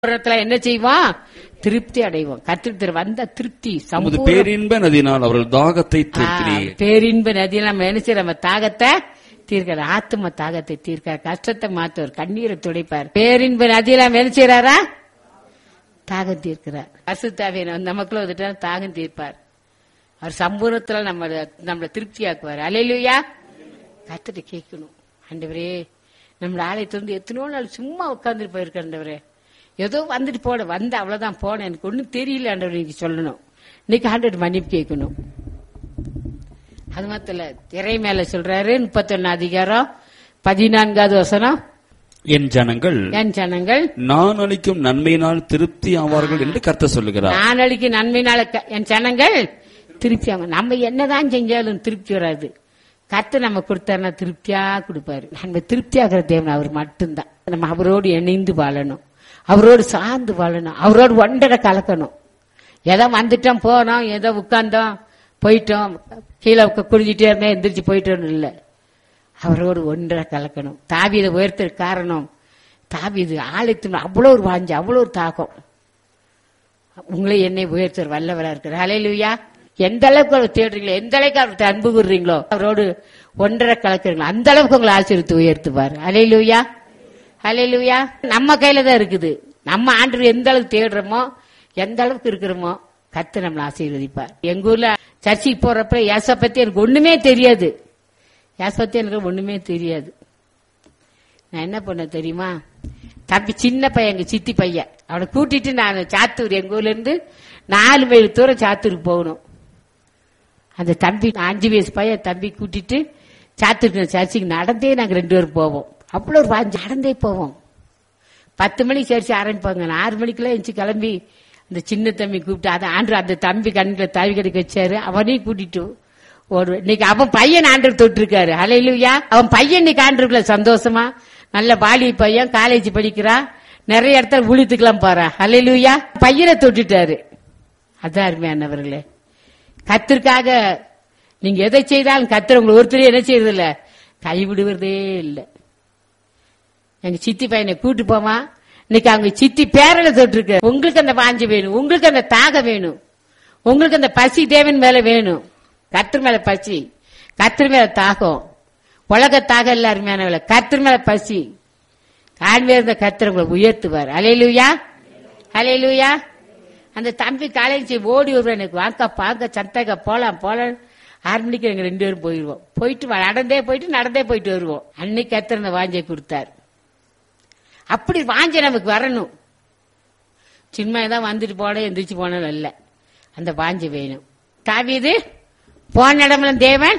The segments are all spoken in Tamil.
புறத்துல என்ன செய்வோம் திருப்தி அடைவோம் கத்திர வந்த திருப்தி உமது சம்பூர்ண பேரின்ப நதியினால் அவர்கள் தாகத்தை ஆ, தீர்க்கிறீர் பேரின்ப நதியில நம்ம என்ன செய்ய நம்ம தாகத்தை தீர்க்கிற ஆத்ம தாகத்தை தீர்க்கார் கஷ்டத்தை மாத்துவார் கண்ணீரை துடைப்பார் பேரின்ப நதியில நம்ம என்ன செய்யறாரா தாகம் தீர்க்கிறார் அசுத்தாவியன் அந்த மக்களும் வந்துட்டா தாகம் தீர்ப்பார் அவர் சம்பூர்ணத்துல நம்ம நம்மளை திருப்தியாக்குவார் அலையிலுயா கத்துட்டு கேட்கணும் ஆண்டவரே நம்மள ஆலயத்துல இருந்து எத்தனோ நாள் சும்மா உட்கார்ந்துட்டு போயிருக்கிறவரே ஏதோ வந்துட்டு போன வந்த அவ்வளவுதான் போனேன் எனக்கு ஒண்ணும் தெரியல ஆண்டவர் நீங்க சொல்லணும் இன்னைக்கு ஆண்டவர் மன்னிப்பு கேட்கணும் அது மாத்திரம் இல்ல, திரை மேல சொல்றாரு முப்பத்தொன்னு அதிகாரம் பதினான்காவது வசனம் என் ஜனங்கள் என் ஜனங்கள் நான் அளிக்கும் நன்மையினால் திருப்தி ஆவார்கள் என்று கர்த்தர் சொல்லுகிறார் நான் அளிக்க நன்மையினால க- என் ஜனங்கள் திருப்தி ஆகும் நம்ம என்னதான் செஞ்சாலும் திருப்தி வராது கத்து நம்ம கொடுத்தாருன்னா திருப்தியா கொடுப்பாரு நம்ம திருப்தியாகிற தேவன் அவர் மட்டும்தான் நம்ம அவரோடு இணைந்து வாழணும் அவரோடு சார்ந்து வாழணும் அவரோடு ஒன்றரை கலக்கணும் ஏதோ வந்துட்டோம் போனோம் ஏதோ உட்கார்ந்தோம் போயிட்டோம் கீழே உக்க- குடிஞ்சிட்டே இருந்தேன் எந்திரிச்சு போயிட்டோம் இல்லை அவரோடு ஒன்றரை கலக்கணும் தாவியதை உயர்த்த காரணம் தாவியது ஆலயத்தின் அவ்வளோ ஒரு வாஞ்சி அவ்வளோ ஒரு தாகம் உங்களை என்னை உயர்த்தர் வல்லவரா இருக்கிறார் ஹalleluya எந்த அளவுக்கு அவர் தேடுறீங்களோ எந்த அளவுக்கு அவர்கிட்ட அன்பு கூறுறீங்களோ அவரோடு ஒன்றரை கலக்குறீங்களோ அந்த அளவுக்கு உங்களை ஆசீர்வித்து உயர்த்துவார் ஹalleluya ஹalleluya நம்ம கையில தான் இருக்குது நம்ம ஆண்டு எந்த அளவுக்கு தேடுறோமோ எந்த அளவுக்கு இருக்கிறோமோ கத்து நம்மளை ஆசீர்வதிப்பார் எங்க ஊர்ல சர்ச்சைக்கு போறப்ப ஏச பத்தி எனக்கு ஒண்ணுமே தெரியாது ஏச பத்தி எனக்கு ஒண்ணுமே தெரியாது நான் என்ன பண்ண தெரியுமா தம்பி சின்ன பையன் எங்க சித்தி பையன் அவனை கூட்டிட்டு நான் சாத்தூர் எங்க ஊர்ல இருந்து நாலு மைல் தூரம் சாத்தூருக்கு போகணும் அந்த தம்பி அஞ்சு வயசு பையன் தம்பி கூட்டிட்டு சாத்தூருக்கு சர்ச்சுக்கு நடந்தே நாங்க ரெண்டு பேரும் போவோம் அவ்வளோ ஒரு வாஞ்சி நடந்தே போவோம் பத்து மணிக்கு சர்ச்சு ஆரம்பிப்பாங்க நான் ஆறு மணிக்கெல்லாம் எந்திச்சு கிளம்பி அந்த சின்ன தம்பி கூப்பிட்டு அதை ஆண்டு அந்த தம்பி கண்ணில் தாவி கடைக்கு வச்சாரு அவனையும் கூட்டிட்டு ஒரு இன்னைக்கு அவன் பையன் ஆண்டு தொட்டிருக்காரு அலையிலுயா அவன் பையன் இன்னைக்கு ஆண்டுக்குள்ள சந்தோஷமா நல்ல வாலி பையன் காலேஜ் படிக்கிறான் நிறைய இடத்துல ஊழியத்துக்கெல்லாம் போறான் அலையிலுயா பையனை தொட்டுட்டாரு அதான் அருமையானவர்களே கத்திற்காக நீங்க எதை செய்தாலும் கத்திர உங்களை ஒருத்தர் என்ன செய்யறது இல்ல கைவிடுவதே இல்லை எங்க சித்தி பையனை கூட்டு போமா இன்னைக்கு அவங்க சித்தி பேரல தொட்டிருக்கு உங்களுக்கு அந்த வாஞ்சி வேணும் உங்களுக்கு அந்த தாகம் வேணும் உங்களுக்கு அந்த பசி தேவன் மேல வேணும் கத்திர மேல பசி கத்திர மேல தாகம் உலக தாகம் இல்ல அருமையானவள கத்திர மேல பசி காண்பே இருந்த கத்திர உங்களை உயர்த்துவார் அலையிலுயா அலையிலுயா அந்த தம்பி காலேஜ் ஓடி வருவார் எனக்கு வாங்க பாங்க சந்தக போலாம் போலாம் ஆறு மணிக்கு எங்க ரெண்டு பேரும் போயிடுவோம் போயிட்டு வ- நடந்தே போயிட்டு நடந்தே போயிட்டு வருவோம் அன்னைக்கு கத்திர அந்த வாஞ்சை கொடுத்தார் அப்படி வாஞ்சை நமக்கு வரணும் சின்மையை தான் வந்துட்டு போன எந்திரிச்சு போனாலும் இல்ல அந்த வாஞ்சை வேணும் தாவீது போன இடமெல்லாம் தேவன்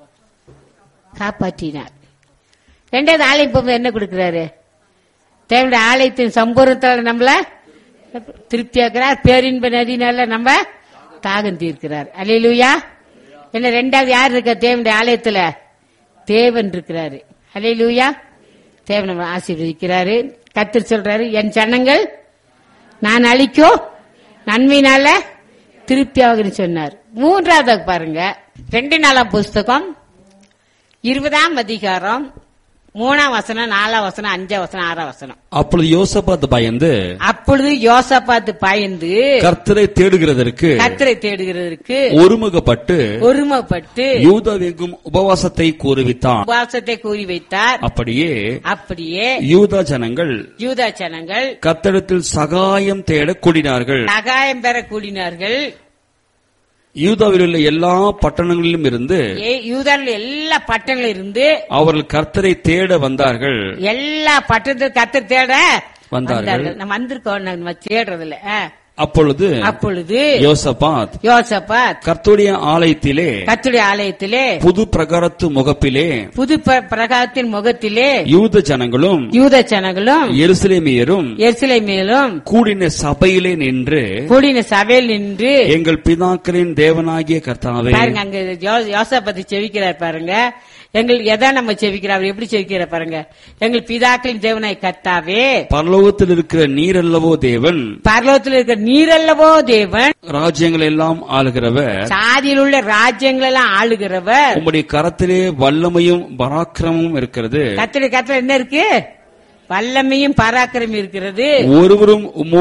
காப்பாற்றினார் ரெண்டாவது ஆலயம் போகும்போது என்ன கொடுக்கிறாரு தேவனுடைய ஆலயத்தின் சம்பூர்ணத்தால நம்மள திருப்தியாக்குறார் பேரின்ப நதினால நம்ம தாகம் தீர்க்கிறார் அலையிலுயா என்ன ரெண்டாவது யார் இருக்க தேவனுடைய ஆலயத்துல தேவன் இருக்கிறாரு அலையிலுயா தேவன் நம்ம ஆசீர்வதிக்கிறாரு கத்திர சொல்றாரு என் சன்னங்கள் நான் அழிக்கும் நன்மையினால திருப்தியாகுன்னு சொன்னார் மூன்றாவது பாருங்க ரெண்டு நாளாம் புஸ்தகம் இருபதாம் அதிகாரம் மூணாம் வசனம் நாலாம் வசனம் அஞ்சாம் வசனம் ஆறாம் வசனம் அப்பொழுது யோசபாத் பயந்து அப்பொழுது யோசபாத்து பாய்ந்து கர்த்தரை தேடுகிறதற்கு கத்தரை தேடுகிறதற்கு ஒருமுகப்பட்டு ஒருமைப்பட்டு யூதாவெங்கும் உபவாசத்தை கூறுவித்தான் உபவாசத்தை கூறி வைத்தார் அப்படியே அப்படியே யூதா ஜனங்கள் யூதா ஜனங்கள் கர்த்தரிடத்தில் சகாயம் தேட கூடினார்கள் சகாயம் பெற கூடினார்கள் யூதாவில் உள்ள எல்லா பட்டணங்களிலும் இருந்து ஏ- யூதாவில் எல்லா பட்டணங்களும் இருந்து அவர்கள் கர்த்தரை தேட வந்தார்கள் எல்லா பட்டணத்தில் கத்தர் தேட வந்தார்கள். நம்ம வந்திருக்கோம் நம்ம தேடுறதுல ஆ. அப்பொழுது அப்பொழுது யோசபாத் யோசபாத் கர்த்தருடைய ஆலயத்திலே கத்துடைய ஆலயத்திலே புது பிரகாரத்து முகப்பிலே புது ப- பிரகாரத்தின் முகத்திலே யூத ஜனங்களும் யூத ஜனங்களும் எருசலேமியரும் எரிசிலை மேலும் கூடின சபையிலே நின்று கூடின சபையில் நின்று எங்கள் பிதாக்களின் தேவனாகிய கர்த்தாவே பாருங்க அங்க யோ- யோசபாத்து செவிக்கிறார் பாருங்க எங்கள் எதை நம்ம செவிக்கிறார் அவர் எப்படி செவிக்கிறார் பாருங்க எங்கள் பிதாக்களின் தேவனாய் கர்த்தாவே பரலோகத்தில் இருக்கிற நீரல்லவோ தேவன் பரலோகத்தில் இருக்கிற நீரல்லவோ தேவன் ராஜ்யங்கள் எல்லாம் ஆளுகிறவர் சாதியில் உள்ள ராஜ்யங்கள் எல்லாம் ஆளுகிறவர் உம்முடைய கரத்திலே வல்லமையும் பராக்கிரமும் இருக்கிறது கத்திர கத்திர என்ன இருக்கு வல்லமையும் பராக்கிரமும் இருக்கிறது ஒருவரும்